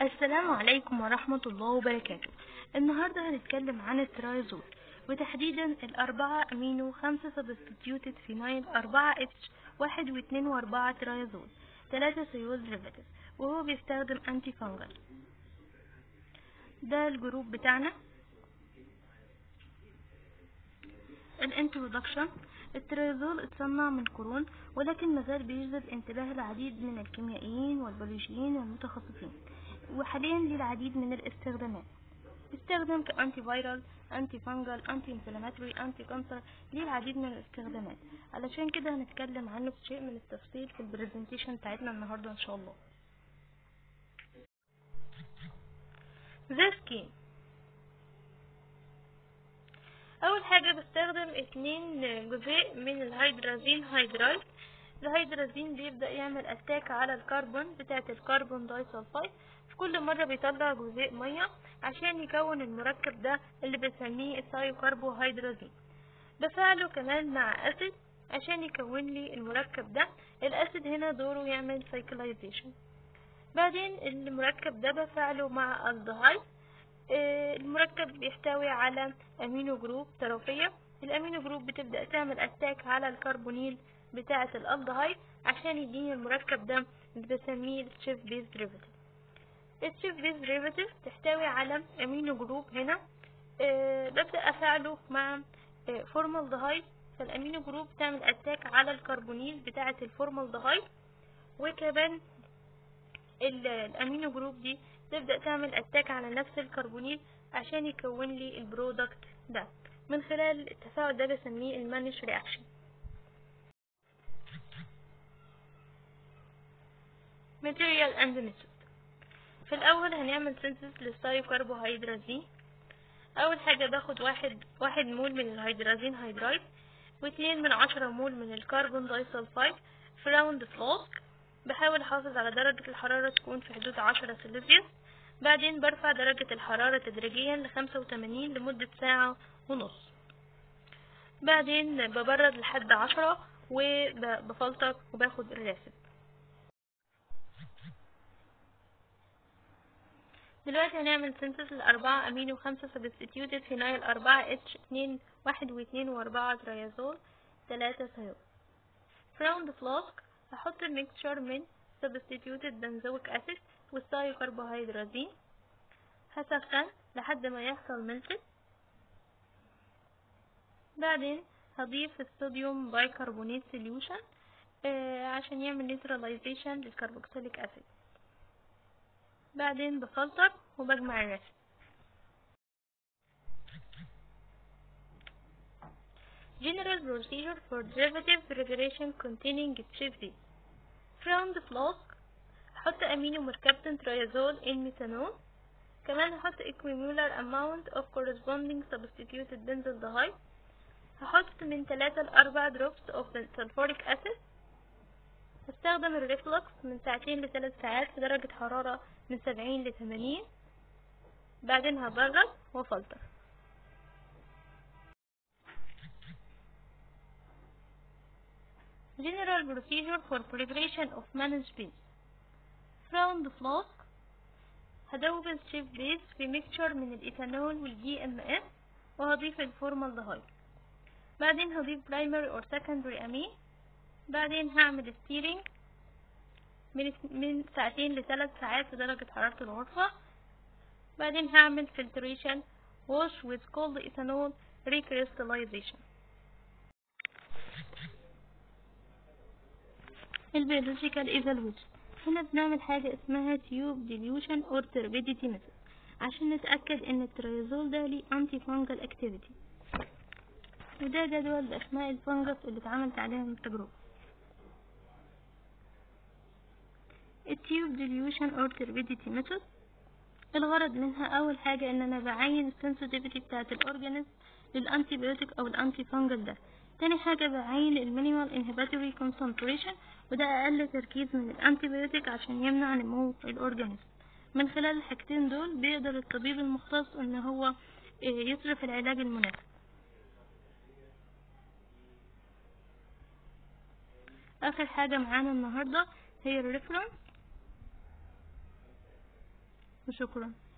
السلام عليكم ورحمة الله وبركاته النهاردة هنتكلم عن الترايزول وتحديدا الأربعة أمينو خمسة سبستيوتد فينايل أربعة اتش واحد واتنين وأربعة ترايزول تلاتة سيول ديريفاتيف وهو بيستخدم أنتي فانجل ده الجروب بتاعنا الانترودكشن التريزول اتصنع من قرون ولكن مازال بيجذب انتباه العديد من الكيميائيين والبيولوجيين والمتخصصين وحاليا ليه العديد من الاستخدامات يستخدم كأنتي فيرال أنتي فانجل أنتي انفلاماتوري أنتي كانسر ليه العديد من الاستخدامات علشان كده هنتكلم عنه بشيء من التفصيل في البرزنتيشن بتاعتنا النهارده إن شاء الله ذا سكين اول حاجة بستخدم اتنين جزيء من الهيدرازين هيدرايد الهيدرازين بيبدأ يعمل اتاك على الكربون بتاعة الكربون داي سلفايد في كل مرة بيطلع جزيء مية عشان يكون المركب ده اللي بنسميه الثايوكربو هيدرازين بفعله كمان مع اسيد عشان يكون لي المركب ده الاسيد هنا دوره يعمل سايكلايزيشن بعدين المركب ده بفعله مع الدهايد المركب بيحتوي على امينو جروب طرفية الامينو جروب بتبدأ تعمل اتاك على الكربونيل بتاعة الالدهايد عشان يديني المركب ده اللي بسميه الشيف بيز ديريفاتيف الشيف بيز ديريفاتيف تحتوي على امينو جروب هنا أه ببدأ افعله مع أه فورمالدهايد فالامينو جروب تعمل اتاك على الكربونيل بتاعة الفورمالدهايد وكمان الامينو جروب دي تبدأ تعمل اتاك على نفس الكربونيل عشان يكون لي البرودكت ده من خلال التفاعل ده بسميه المانش رياكشن material and method في الاول هنعمل سينثيس للثايوكربوهيدرازين اول حاجة باخد واحد واحد مول من الهيدرازين هيدرايد واتنين من عشرة مول من الكربون داي سلفايد في راوند فلاسك بحاول احافظ على درجة الحرارة تكون في حدود عشرة سيليزيوس بعدين برفع درجة الحرارة تدريجيا لخمسة وتمانين لمدة ساعة ونص بعدين ببرد لحد عشرة وبفلتر وباخد الراسب دلوقتي هنعمل سينثيس لأربعة أمينو خمسة سبستيوتد فينايل أربعة اتش اتنين واحد واتنين وأربعة تريازول تلاتة ثيول في راوند فلاسك هحط الميكتشر من substituted benzoic acid والثايوكربوهيدرازين هسخن لحد ما يحصل ملتت بعدين هضيف الصوديوم بايكربونات سوليوشن آه عشان يعمل نيوتراليزيشن للكربوكسيليك اسيد بعدين بفلتر وبجمع الرسم General procedure for derivative preparation containing CFD From the flask هحط أمينو مركبة تريازول in methanol كمان هحط equimolar amount of corresponding substituted benzaldehyde هحط من تلاتة لأربع drops of sulfuric acid هستخدم الريفلكس من ساعتين لثلاث ساعات في درجة حرارة من سبعين لتمانين بعدين هبرد وافلتر General procedure for preparation of managed base From the flask هدوب الشيف بيز في ميكتشر من الإيثانول والجي ام اس وهضيف الفورمالدهايد بعدين هضيف برايمري اور سكندري امين بعدين هعمل ستيرنج من من ساعتين لثلاث ساعات في درجة حرارة الغرفة بعدين هعمل filtration wash with cold ethanol recrystallization البيولوجيكال ايفالويشن هنا بنعمل حاجة اسمها تيوب ديليوشن اور turbidity method عشان نتأكد ان التريازول ده ليه انتي فانجل اكتيفيتي وده جدول بأسماء الفنجس اللي اتعملت عليهم التجربة التيوب ديليوشن اور turbidity method الغرض منها اول حاجة ان انا بعين السنسيتيفيتي بتاعت الاورجانيزم للانتي بيوتيك او الانتي فانجل ده تاني حاجة بعين المينيمال انهبيتوري كونسنتريشن وده اقل تركيز من الانتي بيوتيك عشان يمنع نمو الاورجانيزم من خلال الحاجتين دول بيقدر الطبيب المختص ان هو يصرف العلاج المناسب اخر حاجة معانا النهاردة هي الريفرنس وشكرا